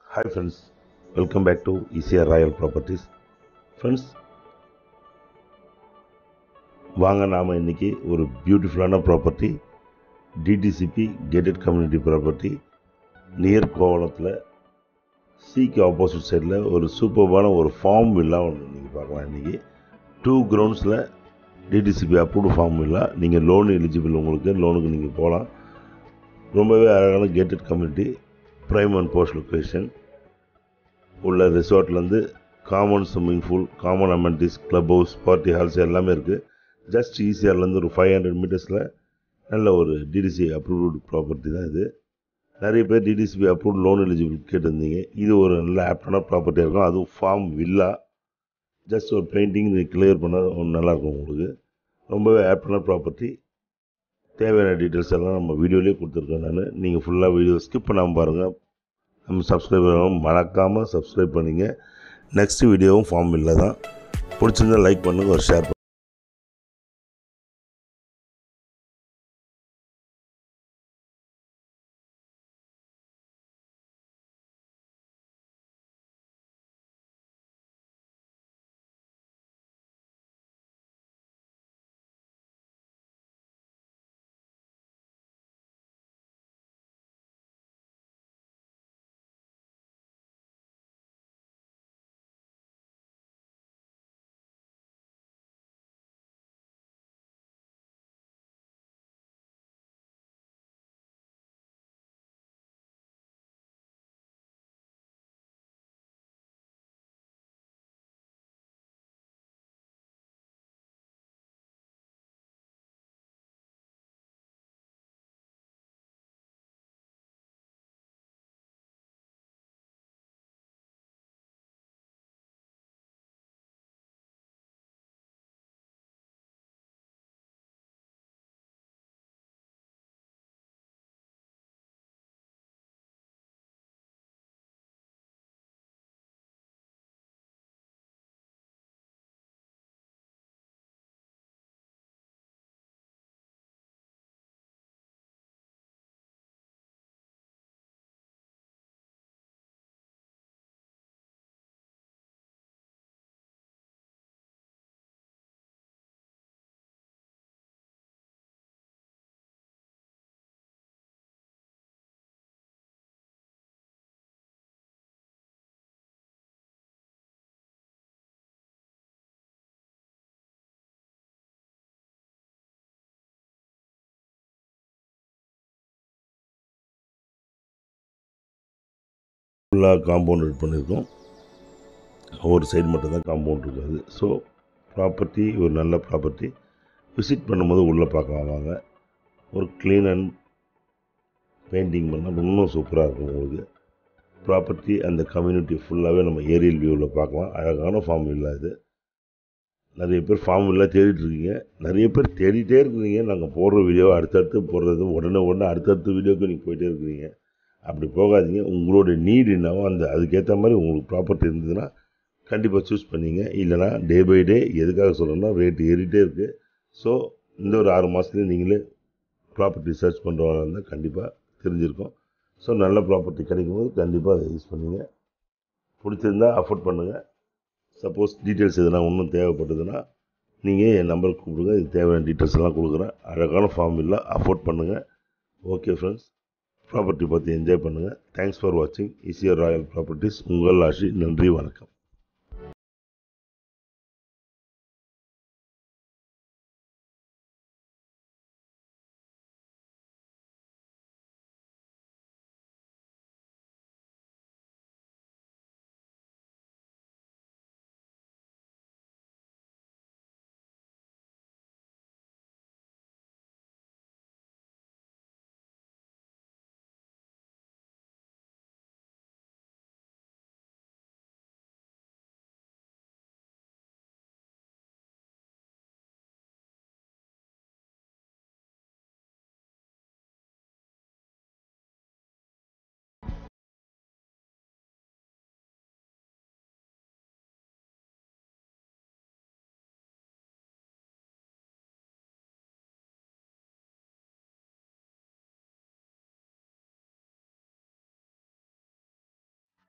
hi friends welcome back to ECR royal properties friends வாங்க நாம் இன்றைக்கி ஒரு பியூட்டிஃபுல்லான property DTCP gated community property near கோவளத்தில் சிக்கு ஆப்போசிட் சைடில் ஒரு சூப்பர்பான ஒரு ஃபார்ம் வில்லா ஒன்று நீங்கள் பார்க்கலாம் இன்றைக்கி டூ கிரவுண்ட்ஸில் டிடிசிபி அப்ரூவ்டு ஃபார்ம் வில்லா நீங்கள் லோன் எலிஜிபிள் உங்களுக்கு லோனுக்கு நீங்கள் போகலாம் ரொம்பவே அழகான gated community prime and post location உள்ள ரிசார்ட்லேருந்து common swimming pool common amenities club house party halls எல்லாமே இருக்குது ஜஸ்ட் ஈஸியார்லேருந்து ஒரு ஃபைவ் ஹண்ட்ரட் மீட்டர்ஸில் நல்ல ஒரு டிடிசி அப்ரூவ்டு ப்ராப்பர்ட்டி தான் இது நிறைய பேர் டிடிசிபி அப்ரூவ்ட் லோன் எலிஜிபிள் கேட்டிருந்தீங்க இது ஒரு நல்ல ஆப்டான ப்ராப்பர்ட்டியாக இருக்கும் அதுவும் ஃபார்ம் வில்லா ஜஸ்ட் ஒரு பெயிண்டிங் நீங்கள் கிளியர் பண்ணால் ஒன்று நல்லாயிருக்கும் உங்களுக்கு ரொம்பவே ஆப்டான ப்ராப்பர்ட்டி தேவையான டீட்டெயில்ஸ் எல்லாம் நம்ம வீடியோலேயே கொடுத்துருக்கேன் நான் நீங்கள் ஃபுல்லாக வீடியோ ஸ்கிப் பண்ணாமல் பாருங்கள் நம்ம சப்ஸ்கிரைபர் மறக்காமல் சப்ஸ்கிரைப் பண்ணிங்க நெக்ஸ்ட் வீடியோவும் ஃபார்ம் இல்லை தான் பிடிச்சிருந்தா லைக் பண்ணுங்கள் ஒரு ஷேர் ஃபுல்லாக காம்பவுண்ட் ரெடி பண்ணியிருக்கோம் ஒரு சைடு மட்டும்தான் காம்பவுண்ட் இருக்காது ஸோ ப்ராப்பர்ட்டி ஒரு நல்ல ப்ராப்பர்ட்டி விசிட் பண்ணும்போது உள்ளே பார்க்கலாம் வாங்க ஒரு க்ளீன் அண்ட் பெயிண்டிங் பண்ணால் இன்னும் சூப்பராக இருக்கும் உங்களுக்கு ப்ராப்பர்ட்டி அந்த கம்யூனிட்டி ஃபுல்லாகவே நம்ம ஏரியல் வியூவில் பார்க்கலாம் அழகான ஃபார்ம் இல்லை இது நிறைய பேர் ஃபார்ம் இல்லை தேடிட்டு இருக்கீங்க நிறைய பேர் தேடிட்டே இருக்கிறீங்க நாங்கள் போடுற வீடியோ அடுத்தடுத்து போடுறது உடனே உடனே அடுத்தடுத்த வீடியோக்கு நீங்கள் போயிட்டே இருக்கிறீங்க அப்படி போகாதீங்க உங்களோட நீடு என்னவோ அந்த அதுக்கேற்ற மாதிரி உங்களுக்கு ப்ராப்பர்ட்டி இருந்ததுன்னா கண்டிப்பாக சூஸ் பண்ணிங்க இல்லைனா டே பை டே எதுக்காக சொல்கிறேன்னா ரேட் ஏறிட்டே இருக்குது ஸோ இந்த ஒரு ஆறு மாதத்துலேயே நீங்களே ப்ராப்பர்ட்டி சர்ச் பண்ணுறவங்க இருந்தால் கண்டிப்பாக தெரிஞ்சிருக்கும் ஸோ நல்ல ப்ராப்பர்ட்டி கிடைக்கும் போது கண்டிப்பாக அதை யூஸ் பண்ணுங்கள் பிடிச்சிருந்தால் அஃபோர்ட் பண்ணுங்கள் சப்போஸ் டீட்டெயில்ஸ் எதுனா இன்னும் தேவைப்பட்டதுன்னா நீங்கள் என் நம்பருக்கு கூப்பிடுங்க இதுக்கு தேவையான டீட்டெயில்ஸ் எல்லாம் கொடுக்குறேன் அழகான ஃபார்ம் இல்லை அஃபோர்ட் பண்ணுங்கள் ஓகே ஃப்ரெண்ட்ஸ் ப்ராப்பர்ட்டி பற்றி என்ஜாய் பண்ணுங்கள் தேங்க்ஸ் ஃபார் வாட்சிங் இசிஆர் ராயல் ப்ராப்பர்ட்டிஸ் உங்கள் ஆஷி நன்றி வணக்கம்